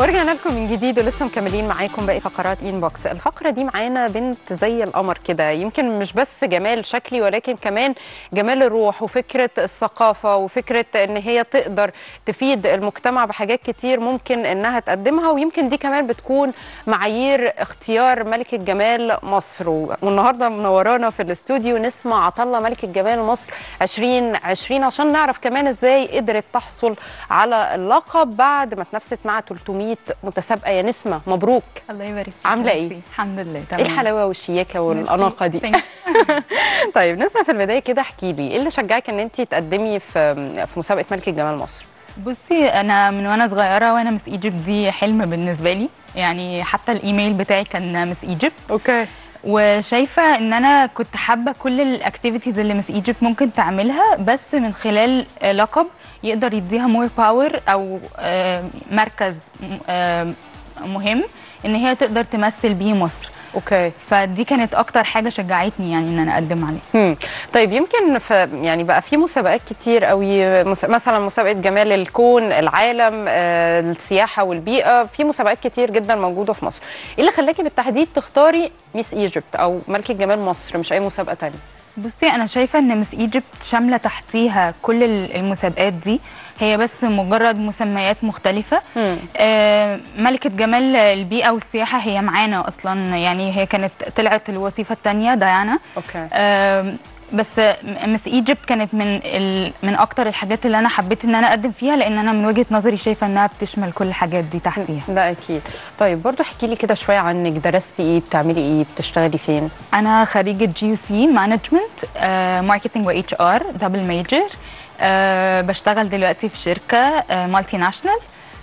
ورجعنا لكم من جديد ولسه مكملين معاكم باقي فقرات انبوكس الفقره دي معانا بنت زي القمر كده يمكن مش بس جمال شكلي ولكن كمان جمال الروح وفكره الثقافه وفكره ان هي تقدر تفيد المجتمع بحاجات كتير ممكن انها تقدمها ويمكن دي كمان بتكون معايير اختيار ملكه جمال مصر والنهارده منورانا في الاستوديو نسمع عطله ملكه جمال مصر 2020 عشان نعرف كمان ازاي قدرت تحصل على اللقب بعد ما اتنافست مع 300 متسابقه يا نسمه مبروك الله يبارك فيك عاملة يا إيه؟ نسي. الحمد لله ايه تمام الحلاوه والشياكه والاناقه دي Thank you. طيب نسمه في البدايه كده احكي لي ايه اللي شجعك ان انت تقدمي في في مسابقه ملكه جمال مصر بصي انا من وانا صغيره وانا مس ايجيبت دي حلم بالنسبه لي يعني حتى الايميل بتاعي كان مس ايجيبت اوكي وشايفه ان انا كنت حابه كل الاكتيفيتيز اللي مس ايجيبت ممكن تعملها بس من خلال آه، لقب يقدر يديها مور باور او آه، مركز م- آه، مهم ان هي تقدر تمثل بيه مصر اوكي فدي كانت اكتر حاجه شجعتني يعني ان انا اقدم عليه هم. طيب يمكن في يعني بقى في مسابقات كتير قوي مس- مثلا مسابقه جمال الكون العالم آه، السياحه والبيئه في مسابقات كتير جدا موجوده في مصر ايه اللي خلاكي بالتحديد تختاري ميس ايجيبت او ملكه جمال مصر مش اي مسابقه تانية بصي انا شايفه ان مس ايجيبت شامله تحتيها كل ال- المسابقات دي هي بس مجرد مسميات مختلفه مم. آه ملكه جمال البيئه والسياحه هي معانا اصلا يعني هي كانت طلعت الوظيفه الثانيه ديانا اوكي آه بس م- مس ايجيبت كانت من ال... من اكتر الحاجات اللي انا حبيت ان انا اقدم فيها لان انا من وجهه نظري شايفه انها بتشمل كل الحاجات دي تحتيها ده اكيد طيب برضو احكي لي كده شويه عنك درستي ايه بتعملي ايه بتشتغلي فين انا خريجه جي يو سي مانجمنت ماركتنج و اتش ار دبل ميجر بشتغل دلوقتي في شركه مالتي ناشونال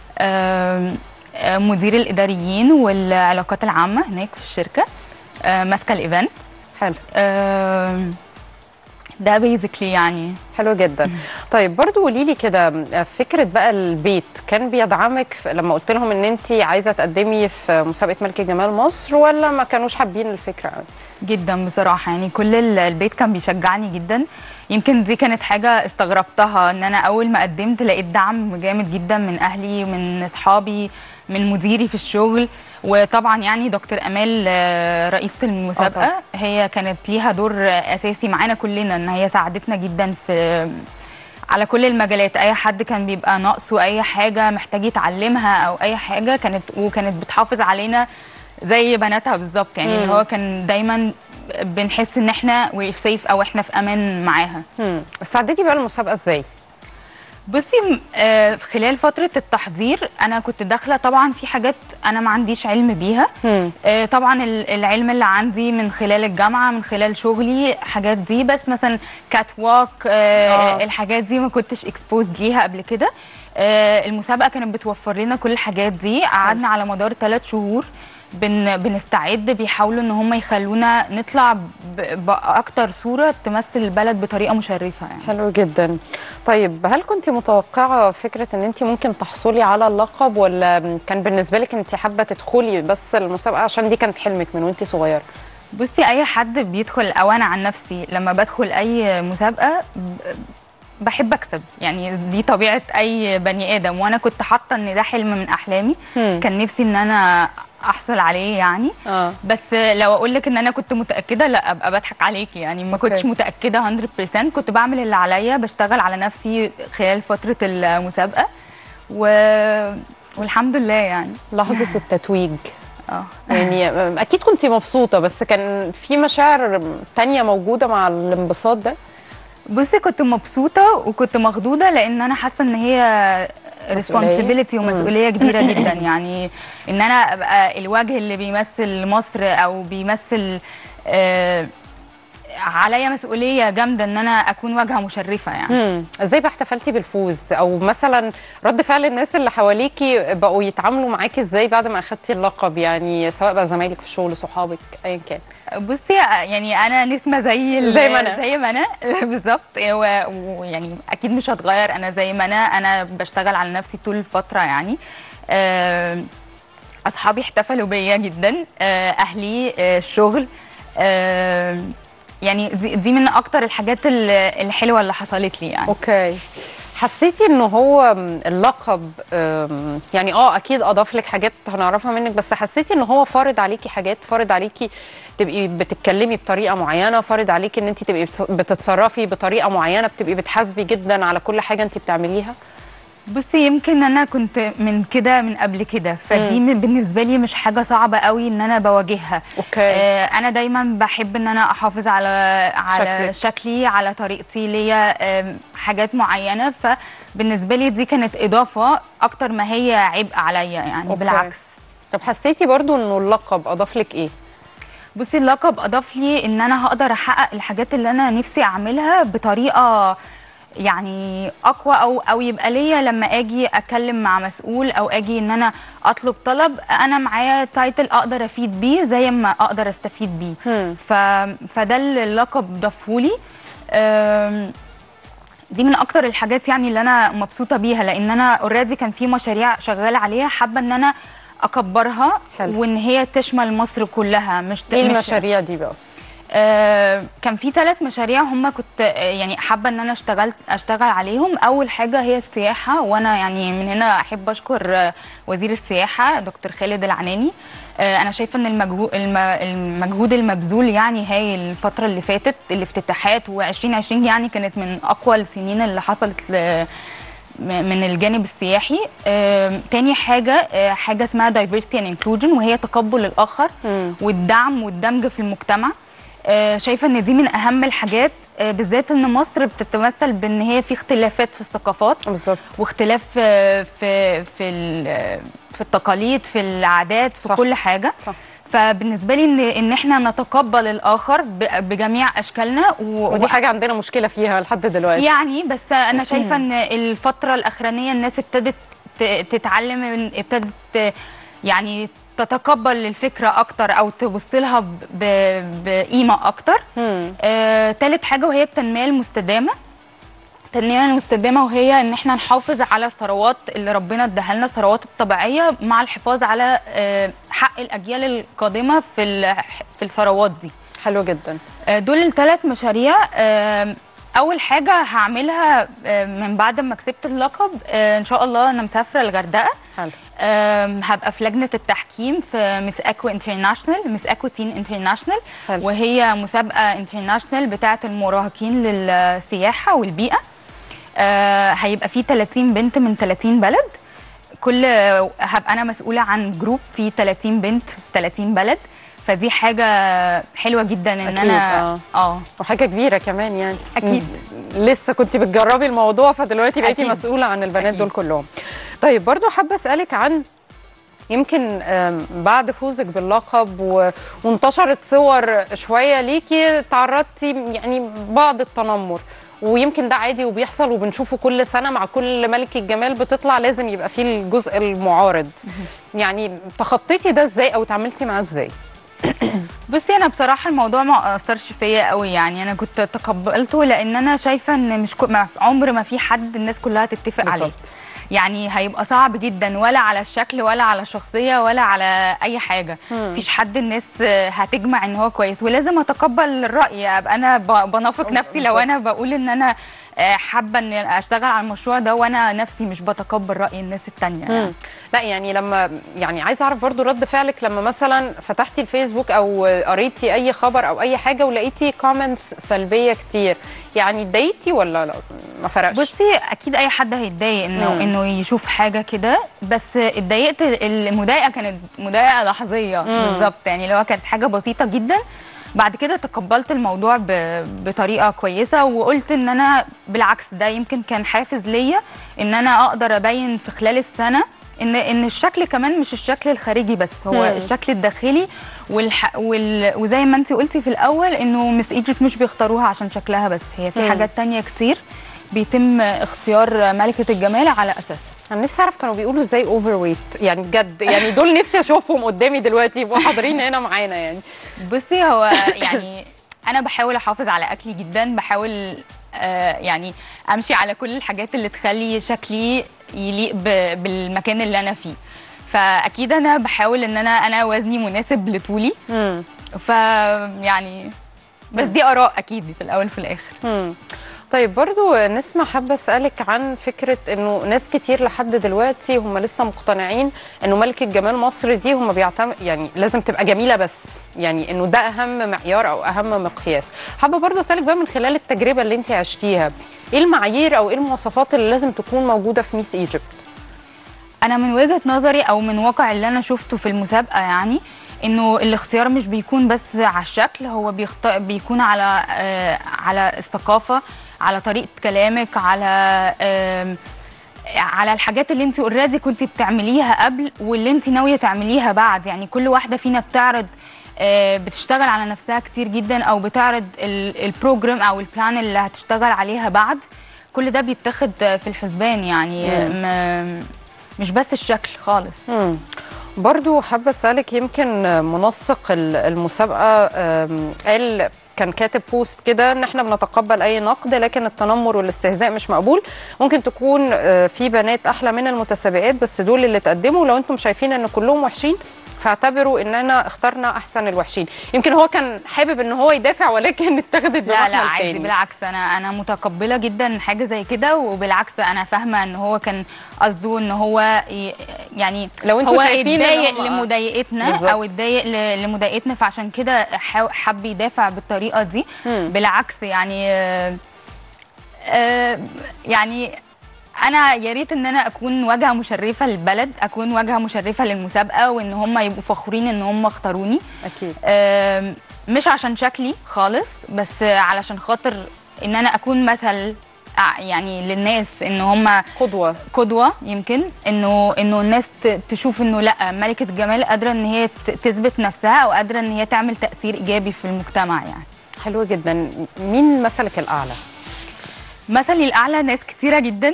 مدير الاداريين والعلاقات العامه هناك في الشركه آه، ماسكه الايفنتس حلو ده بيزيكلي يعني حلو جدا طيب برضو قولي لي كده فكره بقى البيت كان بيدعمك في- لما قلت لهم ان انت عايزه تقدمي في مسابقه ملكه جمال مصر ولا ما كانوش حابين الفكره قوي جدا بصراحه يعني كل ال- البيت كان بيشجعني جدا يمكن دي كانت حاجه استغربتها ان انا اول ما قدمت لقيت دعم جامد جدا من اهلي من اصحابي من مديري في الشغل وطبعا يعني دكتور امال آه، رئيسه المسابقه هي كانت ليها دور اساسي معانا كلنا ان هي ساعدتنا جدا في على كل المجالات اي حد كان بيبقى ناقصه اي حاجه محتاج يتعلمها او اي حاجه كانت وكانت بتحافظ علينا زي بناتها بالظبط يعني اللي هو كان دايما بنحس ان احنا وي سيف او احنا في امان معاها هم. بس عديتي بقى المسابقه ازاي بصي م- آه، في خلال فتره التحضير انا كنت داخله طبعا في حاجات انا ما عنديش علم بيها هم. آه، طبعا ال- العلم اللي عندي من خلال الجامعه من خلال شغلي حاجات دي بس مثلا كات واك آه. الحاجات دي ما كنتش اكسبوزد ليها قبل كده آه، المسابقه كانت بتوفر لنا كل الحاجات دي قعدنا على مدار ثلاث شهور بن بنستعد بيحاولوا ان هم يخلونا نطلع ب- باكتر صوره تمثل البلد بطريقه مشرفه يعني حلو جدا طيب هل كنت متوقعه فكره ان انت ممكن تحصلي على اللقب ولا كان بالنسبه لك انت حابه تدخلي بس المسابقه عشان دي كانت حلمك من وانت صغيره بصي اي حد بيدخل او انا عن نفسي لما بدخل اي مسابقه ب- بحب اكسب يعني دي طبيعه اي بني ادم وانا كنت حاطه ان ده حلم من احلامي هم. كان نفسي ان انا احصل عليه يعني اه بس لو اقول لك ان انا كنت متاكده لا ابقى بضحك عليكي يعني ما كنتش أوكي. متاكده 100% كنت بعمل اللي عليا بشتغل على نفسي خلال فتره المسابقه و... والحمد لله يعني لحظه التتويج اه يعني اكيد كنت مبسوطه بس كان في مشاعر تانية موجوده مع الانبساط ده بصي كنت مبسوطة وكنت مخضوضة لأن أنا حاسة إن هي مسؤولية؟ responsibility ومسؤولية كبيرة جدا يعني إن أنا أبقى الوجه اللي بيمثل مصر أو بيمثل آه عليا مسؤولية جامدة إن أنا أكون واجهة مشرفة يعني امم ازاي بقى احتفلتي بالفوز او مثلا رد فعل الناس اللي حواليكي بقوا يتعاملوا معاكي ازاي بعد ما اخدتي اللقب يعني سواء بقى زمايلك في الشغل صحابك ايا كان بصي يعني انا نسمه زي ال- زي ما أنا. زي ما انا بالظبط و- ويعني اكيد مش هتغير انا زي ما انا انا بشتغل على نفسي طول الفتره يعني آه، اصحابي احتفلوا بيا جدا آه، اهلي آه، الشغل يعني دي, دي من اكتر الحاجات ال- الحلوه اللي حصلت لي يعني اوكي حسيتي انه هو اللقب أم، يعني اه اكيد اضاف لك حاجات هنعرفها منك بس حسيتي ان هو فارض عليكي حاجات فارض عليكي تبقي بتتكلمي بطريقه معينه فارض عليكي ان انت تبقي بت- بتتصرفي بطريقه معينه بتبقي بتحاسبي جدا على كل حاجه انت بتعمليها بصي يمكن انا كنت من كده من قبل كده فدي من- بالنسبه لي مش حاجه صعبه قوي ان انا بواجهها اوكي آه، انا دايما بحب ان انا احافظ على على شكلك. شكلي على طريقتي ليا آم، حاجات معينه فبالنسبه لي دي كانت اضافه اكتر ما هي عبء عليا يعني أوكي. بالعكس طب حسيتي برضو انه اللقب اضاف لك ايه بصي اللقب اضاف لي ان انا هقدر احقق الحاجات اللي انا نفسي اعملها بطريقه يعني اقوى او او يبقى ليا لما اجي اتكلم مع مسؤول او اجي ان انا اطلب طلب انا معايا تايتل اقدر افيد بيه زي ما اقدر استفيد بيه هم. ف فده اللي اللقب ضافهولي أم، دي من اكتر الحاجات يعني اللي انا مبسوطه بيها لان انا اوريدي كان في مشاريع شغاله عليها حابه ان انا اكبرها حلو. وان هي تشمل مصر كلها مش ت- ايه مش- المشاريع دي بقى آه، كان في ثلاث مشاريع هم كنت آه، يعني حابه ان انا اشتغلت اشتغل عليهم اول حاجه هي السياحه وانا يعني من هنا احب اشكر آه، وزير السياحه دكتور خالد العناني آه، انا شايفه ان المجهود المجهود المبذول يعني هاي الفتره اللي فاتت الافتتاحات و2020 يعني كانت من اقوى السنين اللي حصلت ل- م- من الجانب السياحي آم، تاني حاجة آه، حاجة اسمها diversity and inclusion وهي تقبل الآخر مم. والدعم والدمج في المجتمع آه، شايفة ان دي من اهم الحاجات آه، بالذات ان مصر بتتمثل بان هي في اختلافات في الثقافات بالظبط واختلاف آه، في في ال- في التقاليد في العادات في صح. كل حاجة صح فبالنسبة لي ان ان احنا نتقبل الآخر ب- بجميع اشكالنا و- ودي حاجه عندنا مشكله فيها لحد دلوقتي يعني بس انا شايفه ان الفتره الاخرانيه الناس ابتدت ت- تتعلم من ابتدت ت- يعني تتقبل الفكره اكتر او تبص لها ب- ب- بقيمه اكتر مم. آه، تالت حاجه وهي التنميه المستدامه التنميه المستدامه وهي ان احنا نحافظ على الثروات اللي ربنا اداها لنا الثروات الطبيعيه مع الحفاظ على آه، حق الاجيال القادمه في ال- في الثروات دي حلو جدا آه، دول الثلاث مشاريع آم، اول حاجه هعملها آه، من بعد ما كسبت اللقب آه، ان شاء الله انا مسافره الغردقه حلو آم، هبقى في لجنه التحكيم في مس اكو انترناشونال مس اكو تين انترناشونال حلو. وهي مسابقه انترناشونال بتاعه المراهقين للسياحه والبيئه آه، هيبقى في 30 بنت من 30 بلد كل هبقى انا مسؤوله عن جروب فيه 30 بنت 30 بلد فدي حاجه حلوه جدا ان أكيد، انا آه. اه وحاجه كبيره كمان يعني أكيد. م- لسه كنت بتجربي الموضوع فدلوقتي بقيتي أكيد. مسؤوله عن البنات أكيد. دول كلهم طيب برضو حابه اسالك عن يمكن آم، بعد فوزك باللقب و... وانتشرت صور شويه ليكي تعرضتي يعني بعض التنمر ويمكن ده عادي وبيحصل وبنشوفه كل سنه مع كل ملكه جمال بتطلع لازم يبقى فيه الجزء المعارض يعني تخطيتي ده ازاي او تعاملتي معاه ازاي بصي انا بصراحه الموضوع ما اثرش فيا قوي يعني انا كنت تقبلته لان انا شايفه ان مش كو... ما عمر ما في حد الناس كلها تتفق عليه بالظبط. يعني هيبقى صعب جدا ولا على الشكل ولا على الشخصيه ولا على اي حاجه مفيش حد الناس هتجمع ان هو كويس ولازم اتقبل الراي ابقى انا ب- بنافق نفسي لو انا بقول ان انا آه، حابه ان اشتغل على المشروع ده وانا نفسي مش بتقبل راي الناس التانية يعني. مم. لا يعني لما يعني عايزه اعرف برضو رد فعلك لما مثلا فتحتي الفيسبوك او قريتي اي خبر او اي حاجه ولقيتي كومنتس سلبيه كتير يعني اتضايقتي ولا لا ما فرقش بصي اكيد اي حد هيتضايق انه مم. انه يشوف حاجه كده بس اتضايقت المضايقه كانت مضايقه لحظيه بالظبط يعني اللي هو كانت حاجه بسيطه جدا بعد كده تقبلت الموضوع ب- بطريقه كويسه وقلت ان انا بالعكس ده يمكن كان حافز ليا ان انا اقدر ابين في خلال السنه ان ان الشكل كمان مش الشكل الخارجي بس هو مم. الشكل الداخلي والح... وال... وزي ما انت قلتي في الاول انه مس ايجيبت مش بيختاروها عشان شكلها بس هي في مم. حاجات تانية كتير بيتم اختيار ملكة الجمال على أساسها انا نفسي اعرف كانوا بيقولوا ازاي اوفر ويت يعني بجد يعني دول نفسي اشوفهم قدامي دلوقتي يبقوا حاضرين هنا معانا يعني بصي هو يعني أنا بحاول أحافظ على أكلي جدا بحاول آه يعني أمشي على كل الحاجات اللي تخلي شكلي يليق ب- بالمكان اللي أنا فيه فأكيد أنا بحاول إن أنا أنا وزني مناسب لطولي مم. ف يعني بس دي آراء أكيد في الأول وفي الآخر مم. طيب برضو نسمع حابة أسألك عن فكرة أنه ناس كتير لحد دلوقتي هم لسه مقتنعين أنه ملكة جمال مصر دي هم بيعتمد يعني لازم تبقى جميلة بس يعني أنه ده أهم معيار أو أهم مقياس حابة برضو أسألك بقى من خلال التجربة اللي أنت عشتيها إيه المعايير أو إيه المواصفات اللي لازم تكون موجودة في ميس ايجيبت انا من وجهه نظري او من واقع اللي انا شفته في المسابقه يعني انه الاختيار مش بيكون بس على الشكل هو بيخت... بيكون على آه على الثقافه على طريقه كلامك على آه على الحاجات اللي انت اوريدي كنت بتعمليها قبل واللي انت ناويه تعمليها بعد يعني كل واحده فينا بتعرض آه بتشتغل على نفسها كتير جدا او بتعرض ال- البروجرام او البلان اللي هتشتغل عليها بعد كل ده بيتاخد في الحسبان يعني م- مش بس الشكل خالص مم. برضو حابة أسألك يمكن منسق ال- المسابقة آم، قال كان كاتب بوست كده ان احنا بنتقبل اي نقد لكن التنمر والاستهزاء مش مقبول ممكن تكون آه، في بنات احلى من المتسابقات بس دول اللي تقدموا لو انتم شايفين ان كلهم وحشين فاعتبروا اننا اخترنا احسن الوحشين يمكن هو كان حابب ان هو يدافع ولكن اتخذت لا لا بمحمل عادي تاني. بالعكس انا انا متقبله جدا حاجه زي كده وبالعكس انا فاهمه ان هو كان قصده ان هو ي- يعني لو انتوا هو شايفين إن اتضايق هم- لمضايقتنا بالظبط. او اتضايق ل- لمضايقتنا فعشان كده حاو- حب يدافع بالطريقه دي مم. بالعكس يعني آه، آه، يعني انا يا ريت ان انا اكون واجهه مشرفه للبلد اكون واجهه مشرفه للمسابقه وان هم يبقوا فخورين ان هم اختاروني اكيد آم، مش عشان شكلي خالص بس علشان خاطر ان انا اكون مثل ع- يعني للناس ان هم قدوه قدوه يمكن انه انه الناس ت- تشوف انه لا ملكه جمال قادره ان هي ت- تثبت نفسها او قادره ان هي تعمل تاثير ايجابي في المجتمع يعني حلوه جدا مين مثلك الاعلى مثلي الاعلى ناس كتيره جدا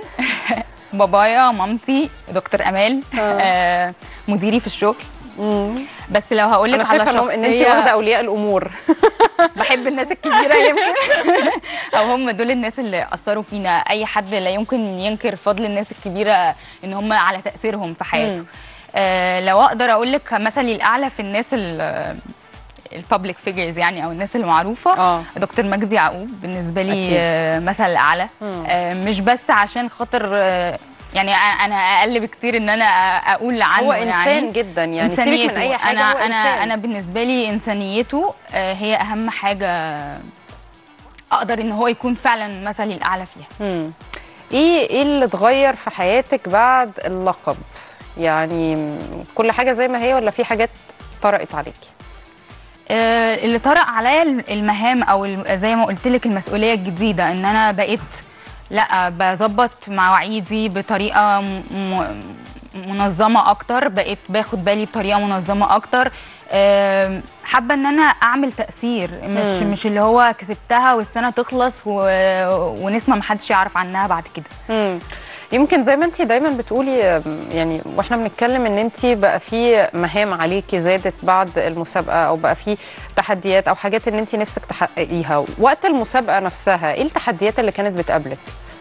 بابايا مامتي دكتور امال آه. آه مديري في الشغل بس لو هقول انا لك على شايفه إنهم- ان انت شخصيه واخده اولياء الامور بحب الناس الكبيره يمكن او هم دول الناس اللي اثروا فينا اي حد لا يمكن ينكر فضل الناس الكبيره ان هم على تاثيرهم في حياته مم. آه لو اقدر اقول لك مثلي الاعلى في الناس البابليك فيجرز يعني او الناس المعروفه اه دكتور مجدي يعقوب بالنسبه لي أكيد. آه مثل اعلى مم. آه مش بس عشان خاطر آه يعني أ- انا اقل بكتير ان انا أ- اقول عنه هو يعني انسان جدا يعني سيبك من إنسانيته. اي حاجه انا هو انا إنسان. انا بالنسبه لي انسانيته آه، هي اهم حاجه اقدر ان هو يكون فعلا مثلي الاعلى فيها مم. ايه ايه اللي اتغير في حياتك بعد اللقب يعني كل حاجه زي ما هي ولا في حاجات طرقت عليكي آه، اللي طرق عليا المهام او الم- زي ما قلت لك المسؤوليه الجديده ان انا بقيت لا بظبط مواعيدي بطريقه م- م- منظمه اكتر بقيت باخد بالي بطريقه منظمه اكتر آم، حابه ان انا اعمل تاثير مش مم. مش اللي هو كسبتها والسنه تخلص و... ونسمه محدش يعرف عنها بعد كده مم. يمكن زي ما انت دايما بتقولي أم، يعني واحنا بنتكلم ان انت بقى في مهام عليكي زادت بعد المسابقه او بقى في تحديات او حاجات ان انت نفسك تحققيها وقت المسابقه نفسها ايه التحديات اللي كانت بتقابلك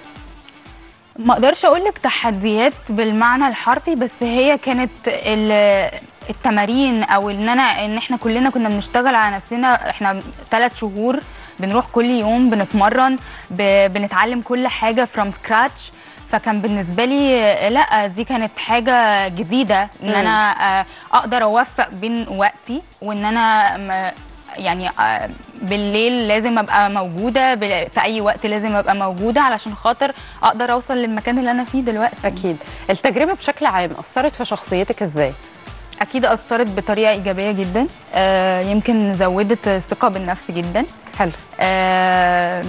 ما اقدرش اقول لك تحديات بالمعنى الحرفي بس هي كانت ال- التمارين او ان انا ان احنا كلنا كنا بنشتغل على نفسنا احنا ثلاث شهور بنروح كل يوم بنتمرن ب- بنتعلم كل حاجه فروم سكراتش فكان بالنسبه لي لا دي كانت حاجه جديده ان مم. انا آه، اقدر اوفق بين وقتي وان انا م- يعني آه، بالليل لازم ابقى موجوده بال- في اي وقت لازم ابقى موجوده علشان خاطر اقدر اوصل للمكان اللي انا فيه دلوقتي اكيد التجربه بشكل عام اثرت في شخصيتك ازاي اكيد اثرت بطريقه ايجابيه جدا آه، يمكن زودت الثقه بالنفس جدا حلو آه،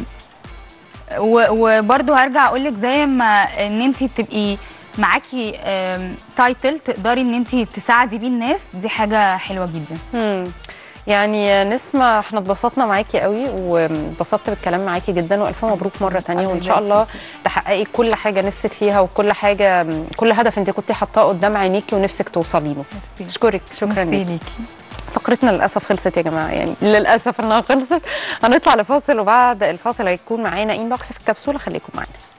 و- وبرضو هرجع اقول لك زي ما ان انت تبقي معاكي تايتل تقدري ان انت تساعدي بيه الناس دي حاجه حلوه جدا مم. يعني نسمة احنا اتبسطنا معاكي قوي وانبسطت بالكلام معاكي جدا والف مبروك مره تانية وان شاء الله تحققي كل حاجه نفسك فيها وكل حاجه كل هدف انت كنت حاطاه قدام عينيكي ونفسك توصلي له ميرسي. اشكرك شكرا ميرسي ليكي ليكي فقرتنا للاسف خلصت يا جماعه يعني للاسف انها خلصت هنطلع لفاصل وبعد الفاصل هيكون معانا انبوكس في الكبسوله خليكم معانا